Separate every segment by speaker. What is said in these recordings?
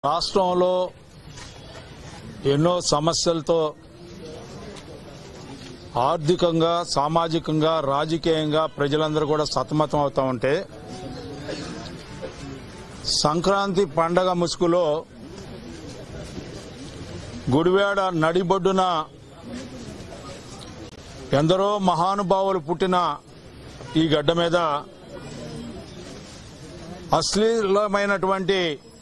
Speaker 1: రాష్ట్రంలో ఎన్నో సమస్యలతో ఆర్థికంగా సామాజికంగా రాజకీయంగా ప్రజలందరూ కూడా సతమతం అవుతా ఉంటే సంక్రాంతి పండగ ముసుగులో గుడివాడ నడిబొడ్డున ఎందరో మహానుభావులు పుట్టిన ఈ గడ్డ మీద అశ్లీలమైనటువంటి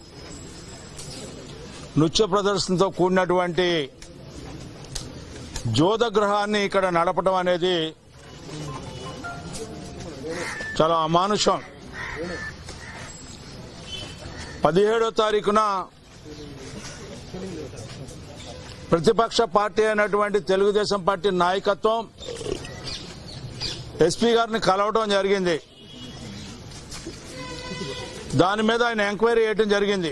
Speaker 1: నృత్య ప్రదర్శనతో కూడినటువంటి జ్యోతగ్రహాన్ని ఇక్కడ నడపడం అనేది చాలా అమానుషం పదిహేడో తారీఖున ప్రతిపక్ష పార్టీ అయినటువంటి తెలుగుదేశం పార్టీ నాయకత్వం ఎస్పీ గారిని కలవడం జరిగింది దాని మీద ఆయన ఎంక్వైరీ చేయడం జరిగింది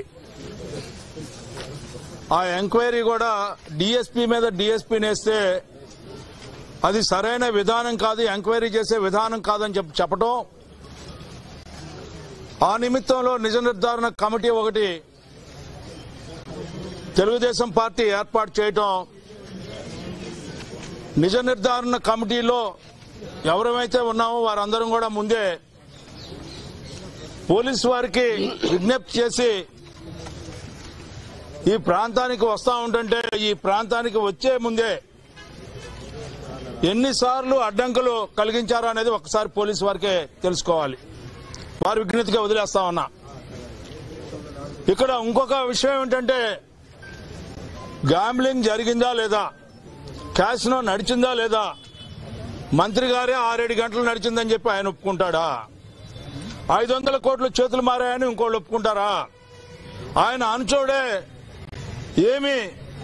Speaker 1: ఆ ఎంక్వైరీ కూడా డిఎస్పీ మీద డిఎస్పీ నేస్తే అది సరైన విధానం కాదు ఎంక్వైరీ చేసే విధానం కాదని చెప్పి చెప్పడం ఆ నిమిత్తంలో నిజ నిర్ధారణ కమిటీ ఒకటి తెలుగుదేశం పార్టీ ఏర్పాటు చేయటం నిజ నిర్ధారణ కమిటీలో ఎవరైతే ఉన్నామో వారందరం కూడా ముందే పోలీసు వారికి విజ్ఞప్తి చేసి ఈ ప్రాంతానికి వస్తా ఉంటుంటే ఈ ప్రాంతానికి వచ్చే ముందే ఎన్నిసార్లు అడ్డంకులు కలిగించారు అనేది ఒకసారి పోలీసు వారికే తెలుసుకోవాలి వారి విజ్ఞతగా వదిలేస్తా ఉన్నా ఇక్కడ ఇంకొక విషయం ఏంటంటే గ్యాంబ్లింగ్ జరిగిందా లేదా క్యాసినో నడిచిందా లేదా మంత్రి గారే ఆరేడు గంటలు నడిచిందని చెప్పి ఆయన ఒప్పుకుంటాడా ఐదు వందల కోట్లు చేతులు మారాయని ఇంకోళ్ళు ఒప్పుకుంటారా ఆయన అనుచోడే ఏమి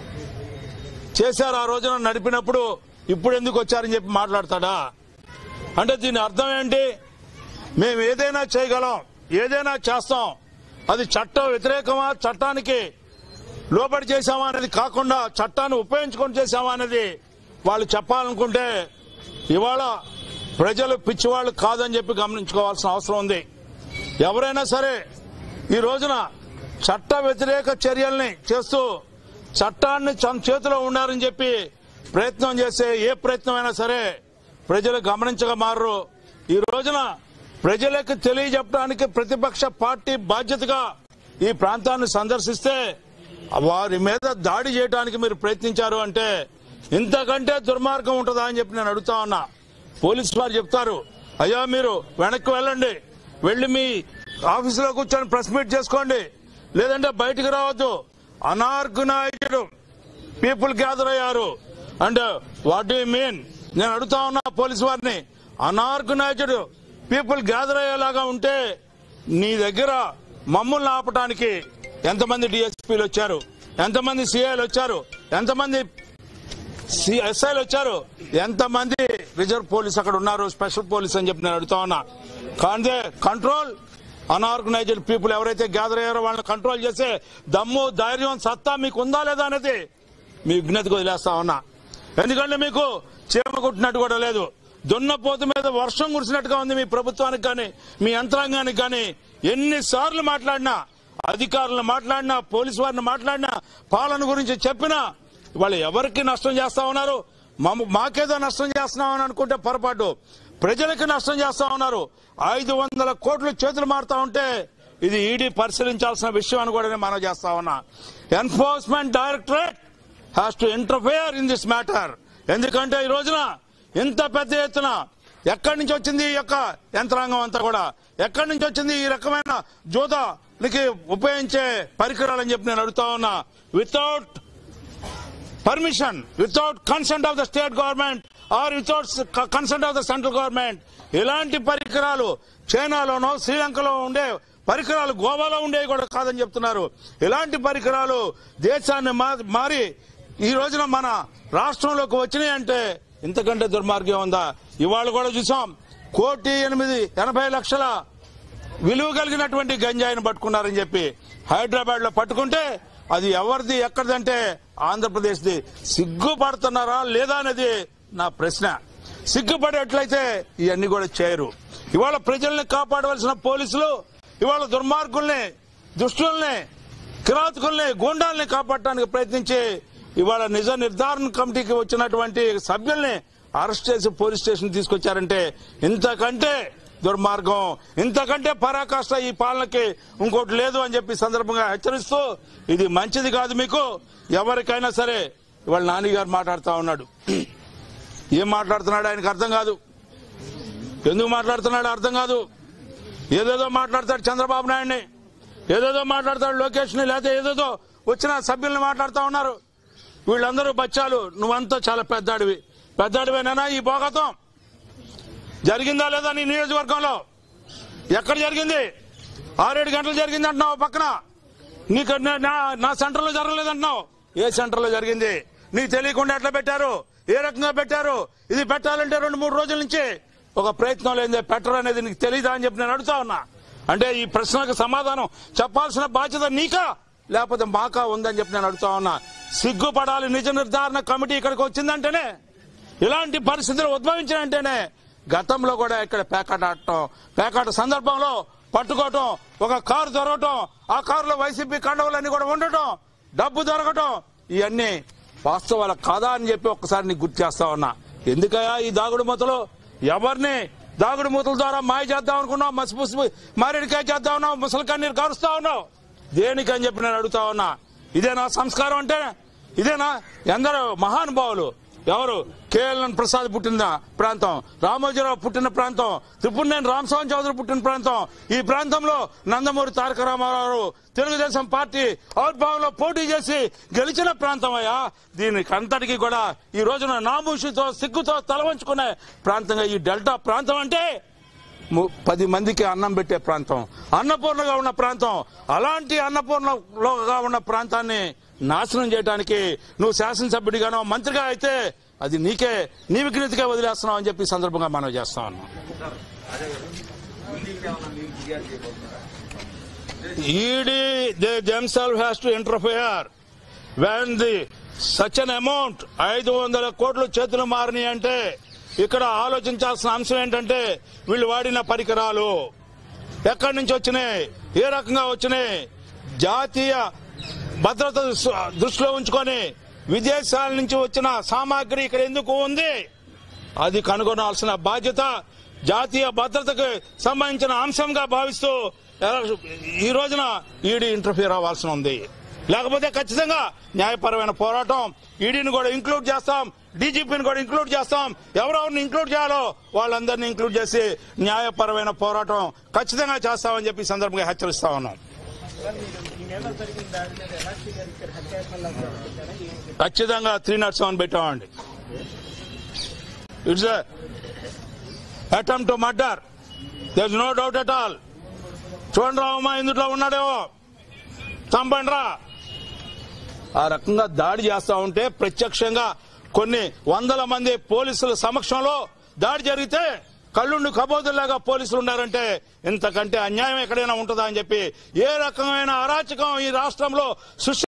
Speaker 1: చేశారు ఆ రోజున నడిపినప్పుడు ఇప్పుడు ఎందుకు వచ్చారని చెప్పి మాట్లాడతాడా అంటే దీని అర్థం ఏంటి మేము ఏదైనా చేయగలం ఏదైనా చేస్తాం అది చట్టం వ్యతిరేకమా చట్టానికి లోబడి చేశామా అనేది కాకుండా చట్టాన్ని ఉపయోగించుకొని చేశామా అనేది వాళ్ళు చెప్పాలనుకుంటే ఇవాళ ప్రజలు పిచ్చివాళ్ళు కాదని చెప్పి గమనించుకోవాల్సిన అవసరం ఉంది ఎవరైనా సరే ఈ రోజున చట్ట వ్యతిరేక చర్యల్ని చేస్తూ చట్టాన్ని తన చేతిలో ఉన్నారని చెప్పి ప్రయత్నం చేసే ఏ ప్రయత్నమైనా సరే ప్రజలు గమనించక మారరు ఈ రోజున ప్రజలకు తెలియజెప్పడానికి ప్రతిపక్ష పార్టీ బాధ్యతగా ఈ ప్రాంతాన్ని సందర్శిస్తే వారి మీద దాడి చేయడానికి మీరు ప్రయత్నించారు అంటే ఇంతకంటే దుర్మార్గం ఉంటుందా అని చెప్పి నేను అడుగుతా ఉన్నా పోలీసు వారు చెప్తారు అయ్యా మీరు వెనక్కి వెళ్ళండి వెళ్ళి మీ ఆఫీసులో కూర్చొని ప్రెస్ మీట్ చేసుకోండి లేదంటే బయటికి రావద్దు అనార్గనైజ్డ్ పీపుల్ గ్యాదర్ అయ్యారు అండ్ వాట్ డూ మీన్ నేను అడుగుతా ఉన్నా పోలీసు వారిని అనార్గనైజ్డ్ పీపుల్ గ్యాదర్ అయ్యేలాగా ఉంటే నీ దగ్గర మమ్మల్ని ఆపటానికి ఎంతమంది డిఎస్పీలు వచ్చారు ఎంతమంది సిఐలు వచ్చారు ఎంతమంది ఎస్ఐలు వచ్చారు ఎంతమంది రిజర్వ్ పోలీస్ అక్కడ ఉన్నారు స్పెషల్ పోలీస్ అని చెప్పి నేను అడుగుతా ఉన్నా కానీ కంట్రోల్ అన్ఆర్గనైజ్డ్ పీపుల్ ఎవరైతే గ్యాదర్ అయ్యారో వాళ్ళని కంట్రోల్ చేసే దమ్ము ధైర్యం సత్తా మీకు ఉందా లేదా అనేది మీ విజ్ఞతకు వదిలేస్తా ఉన్నా ఎందుకంటే మీకు చీమ కుట్టినట్టు కూడా లేదు దున్నపోతు మీద వర్షం కురిసినట్టుగా ఉంది మీ ప్రభుత్వానికి కానీ మీ యంత్రాంగానికి కానీ ఎన్నిసార్లు మాట్లాడినా అధికారులను మాట్లాడినా పోలీసు వారిని మాట్లాడినా పాలన గురించి చెప్పినా వాళ్ళు ఎవరికి నష్టం చేస్తా ఉన్నారు మమ్మ- మాకేదో నష్టం చేస్తున్నామని అనుకుంటే పొరపాటు ప్రజలకు నష్టం చేస్తా ఉన్నారు ఐదు వందల కోట్లు చేతులు మారుతా ఉంటే ఇది ఈడీ పరిశీలించాల్సిన విషయం అని కూడా నేను మనం చేస్తా ఉన్నా enforcement directorate has to interfere in this matter ఎందుకంటే ఈ రోజున ఇంత పెద్ద ఎత్తున ఎక్కడి నుంచి వచ్చింది ఈ యొక్క యంత్రాంగం అంతా కూడా ఎక్కడి నుంచి వచ్చింది ఈ రకమైన జూదానికి ఉపయోగించే పరికరాలని చెప్పి నేను అడుగుతా ఉన్నా without permission without consent of the state government or without consent of the central government ఇలాంటి పరికరాలు చైనాలోనో శ్రీలంకలో ఉండే పరికరాలు గోవాలో ఉండేవి కూడా కాదని చెప్తున్నారు ఇలాంటి పరికరాలు దేశాన్ని మా- మారి ఈ రోజున మన రాష్ట్రంలోకి వచ్చినాయి అంటే ఇంతకంటే దుర్మార్గం ఉందా ఇవాళ కూడా చూసాం కోటి ఎనిమిది ఎనభై లక్షల విలువ కలిగినటువంటి గంజాయిని పట్టుకున్నారని చెప్పి హైదరాబాద్ లో పట్టుకుంటే అది ఎవరిది ఎక్కడిదంటే ఆంధ్రప్రదేశ్ది సిగ్గుపడుతున్నారా లేదా అనేది నా ప్రశ్న సిగ్గుపడేట్లయితే ఇవన్నీ కూడా చేయరు ఇవాళ ప్రజల్ని కాపాడవలసిన పోలీసులు ఇవాళ దుర్మార్గుల్ని దుష్టుల్ని కిరాతకుల్ని గూండాల్ని కాపాడటానికి ప్రయత్నించి ఇవాళ నిజ నిర్ధారణ కమిటీకి వచ్చినటువంటి సభ్యుల్ని అరెస్ట్ చేసి పోలీస్ స్టేషన్ తీసుకొచ్చారంటే ఇంతకంటే దుర్మార్గం ఇంతకంటే పరాకాష్ట ఈ పాలనకి ఇంకోటి లేదు అని చెప్పి ఈ సందర్భంగా హెచ్చరిస్తూ ఇది మంచిది కాదు మీకు ఎవరికైనా సరే ఇవాళ నాని గారు మాట్లాడుతా ఉన్నాడు ఏం మాట్లాడుతున్నాడు ఆయనకు అర్థం కాదు ఎందుకు మాట్లాడుతున్నాడు అర్థం కాదు ఏదేదో మాట్లాడతాడు చంద్రబాబు నాయుడిని ఏదేదో మాట్లాడతాడు లోకేష్ ని లేకపోతే ఏదేదో వచ్చిన సభ్యుల్ని మాట్లాడుతా ఉన్నారు వీళ్ళందరూ బచ్చాలు నువ్వంతా చాలా పెద్దాడివి పెద్దాడివేనా ఈ భోగతం జరిగిందా లేదా నీ నియోజకవర్గంలో ఎక్కడ జరిగింది ఆరేడు గంటలు జరిగింది అంటున్నావు పక్కన నీకు నా- నా- నా సెంటర్లో జరగలేదంటున్నావు ఏ సెంటర్లో జరిగింది నీకు తెలియకుండా ఎట్లా పెట్టారు ఏ రకంగా పెట్టారు ఇది పెట్టాలంటే రెండు మూడు రోజుల నుంచి ఒక ప్రయత్నం లేదే పెట్టరు అనేది నీకు తెలియదా అని చెప్పి నేను అడుగుతా ఉన్నా అంటే ఈ ప్రశ్నకు సమాధానం చెప్పాల్సిన బాధ్యత నీకా లేకపోతే మాకా ఉందని చెప్పి నేను అడుగుతా ఉన్నా సిగ్గుపడాలి నిజ నిర్ధారణ కమిటీ ఇక్కడికి వచ్చిందంటేనే ఇలాంటి పరిస్థితులు ఉద్భవించాయంటేనే గతంలో కూడా ఇక్కడ పేకాట ఆడటం పేకాట సందర్భంలో పట్టుకోవటం ఒక కారు దొరకటం ఆ కారులో వైసీపీ కండవలన్నీ కూడా ఉండటం డబ్బు దొరకటం ఇవన్నీ వాస్తవాల కాదా అని చెప్పి ఒక్కసారి నీకు గుర్తు చేస్తా ఉన్నా ఎందుకయ్యా ఈ దాగుడు మూతలు ఎవరిని దాగుడు మూతల ద్వారా మాయ చేద్దాం అనుకున్నావు మసిపుసి మారేడికాయ చేద్దాం ఉన్నావు ముసలి కన్నీరు కారుస్తా ఉన్నావు దేనికని చెప్పి నేను అడుగుతా ఉన్నా ఇదేనా సంస్కారం అంటే ఇదేనా ఎందరో మహానుభావులు ఎవరు కేఎల్ఎన్ ప్రసాద్ పుట్టిన ప్రాంతం రామోజీరావు పుట్టిన ప్రాంతం త్రిపుణేని రామస్వామి చౌదరి పుట్టిన ప్రాంతం ఈ ప్రాంతంలో నందమూరి తారక రామారావు తెలుగుదేశం పార్టీ ఆవిర్భావంలో పోటీ చేసి గెలిచిన ప్రాంతం అయ్యా దీనికి అంతటికి కూడా ఈ రోజున నామూషితో సిగ్గుతో తలవంచుకునే ప్రాంతంగా ఈ డెల్టా ప్రాంతం అంటే ము- పది మందికి అన్నం పెట్టే ప్రాంతం అన్నపూర్ణగా ఉన్న ప్రాంతం అలాంటి అన్నపూర్ణలోగా ఉన్న ప్రాంతాన్ని నాశనం చేయడానికి నువ్వు శాసనసభ్యుడిగానో మంత్రిగా అయితే అది నీకే నీ విఘ్నతకే వదిలేస్తున్నావు అని చెప్పి ఈ సందర్భంగా మనం చేస్తా ఉన్నాం ED they themselves has to interfere when the such an amount ఐదు వందల కోట్లు చేతులు మారినాయి అంటే ఇక్కడ ఆలోచించాల్సిన అంశం ఏంటంటే వీళ్ళు వాడిన పరికరాలు ఎక్కడి నుంచి వచ్చినాయి ఏ రకంగా వచ్చినాయి జాతీయ భద్రత దృష్టి- దృష్టిలో ఉంచుకొని విదేశాల నుంచి వచ్చిన సామాగ్రి ఇక్కడ ఎందుకు ఉంది అది కనుగొనాల్సిన బాధ్యత జాతీయ భద్రతకు సంబంధించిన అంశంగా భావిస్తూ ఎలా- ఈ రోజున ఈడీ ఇంటర్ఫియర్ అవ్వాల్సి ఉంది లేకపోతే ఖచ్చితంగా న్యాయపరమైన పోరాటం ఈడీని కూడా ఇంక్లూడ్ చేస్తాం డీజీపీని కూడా ఇంక్లూడ్ చేస్తాం ఎవరెవరిని ఇంక్లూడ్ చేయాలో వాళ్ళందరినీ ఇంక్లూడ్ చేసి న్యాయపరమైన పోరాటం ఖచ్చితంగా చేస్తామని చెప్పి ఈ సందర్భంగా హెచ్చరిస్తా ఉన్నాం ఖచ్చితంగా త్రీ నాట్ సెవెన్ పెట్టామండి it's attempt to murder there no doubt at all చూడండి రావమ్మా ఇందులో ఉన్నాడేమో చంపండి రా ఆ రకంగా దాడి చేస్తా ఉంటే ప్రత్యక్షంగా కొన్ని వందల మంది పోలీసుల సమక్షంలో దాడి జరిగితే కళ్ళుండి కబోదుల్లాగా పోలీసులు ఉన్నారంటే ఇంతకంటే అన్యాయం ఎక్కడైనా ఉంటుందా అని చెప్పి ఏ రకమైన అరాచకం ఈ రాష్ట్రంలో సృష్టి